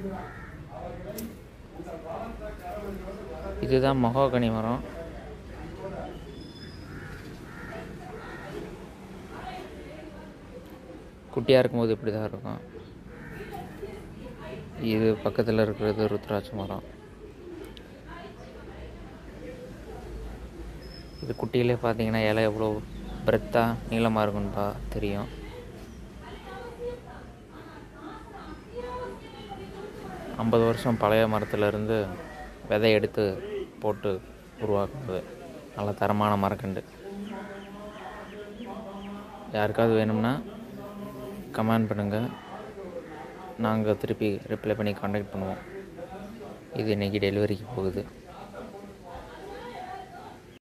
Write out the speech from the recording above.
இதுதான் மகோகனி மரம் குட்டியாக இருக்கும்போது இப்படி தான் இருக்கும் இது பக்கத்தில் இருக்கிறது ருத்ராட்ச மரம் இது குட்டியிலே பார்த்தீங்கன்னா இலை எவ்வளோ பிரெத்தாக நீளமாக இருக்குன்னு பா தெரியும் ஐம்பது வருஷம் பழைய மரத்துலேருந்து விதை எடுத்து போட்டு உருவாக்குறது நல்ல தரமான மரக்கண்டு யாருக்காவது வேணும்னா கமெண்ட் பண்ணுங்கள் நாங்கள் திருப்பி ரிப்ளை பண்ணி காண்டாக்ட் பண்ணுவோம் இது இன்றைக்கி டெலிவரிக்கு போகுது